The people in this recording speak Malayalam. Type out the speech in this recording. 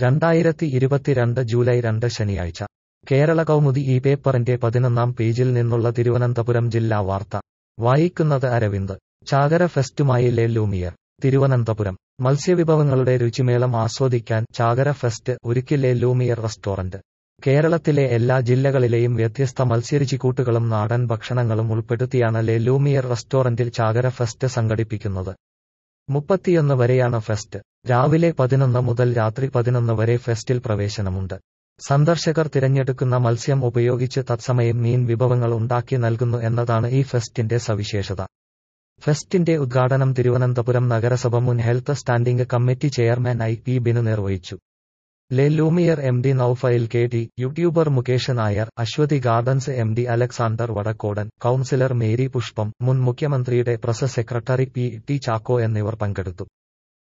രണ്ടായിരത്തി ഇരുപത്തിരണ്ട് ജൂലൈ രണ്ട് ശനിയാഴ്ച കേരള കൗമുദി ഈ പേപ്പറിന്റെ പതിനൊന്നാം പേജിൽ നിന്നുള്ള തിരുവനന്തപുരം ജില്ലാ വാർത്ത വായിക്കുന്നത് അരവിന്ദ് ചാകര ഫെസ്റ്റുമായി ലെ ലൂമിയർ തിരുവനന്തപുരം മത്സ്യവിഭവങ്ങളുടെ രുചിമേളം ആസ്വദിക്കാൻ ചാകര ഫെസ്റ്റ് ഒരുക്കി ലെ ലൂമിയർ റെസ്റ്റോറന്റ് കേരളത്തിലെ എല്ലാ ജില്ലകളിലെയും വ്യത്യസ്ത മത്സ്യരുചിക്കൂട്ടുകളും നാടൻ ഭക്ഷണങ്ങളും ഉൾപ്പെടുത്തിയാണ് ലെ ലൂമിയർ റെസ്റ്റോറന്റിൽ ചാകര ഫെസ്റ്റ് സംഘടിപ്പിക്കുന്നത് മുപ്പത്തിയൊന്ന് വരെയാണ് ഫെസ്റ്റ് രാവിലെ പതിനൊന്ന് മുതൽ രാത്രി പതിനൊന്ന് വരെ ഫെസ്റ്റിൽ പ്രവേശനമുണ്ട് സന്ദർശകർ തിരഞ്ഞെടുക്കുന്ന മത്സ്യം ഉപയോഗിച്ച് തത്സമയം മീൻ വിഭവങ്ങൾ ഉണ്ടാക്കി നൽകുന്നു എന്നതാണ് ഈ ഫെസ്റ്റിന്റെ സവിശേഷത ഫെസ്റ്റിന്റെ ഉദ്ഘാടനം തിരുവനന്തപുരം നഗരസഭ മുൻ health standing committee chairman I P Binu നിർവഹിച്ചു ലെ ലൂമിയർ എം ഡി നൌഫയിൽ K T YouTuber Mukesh Nair Aswathy gardens M D Alexander Vadakkodan councillor Mary Pushpam മുൻ മുഖ്യമന്ത്രിയുടെ press secretary P T Chacko എന്നിവർ പങ്കെടുത്തു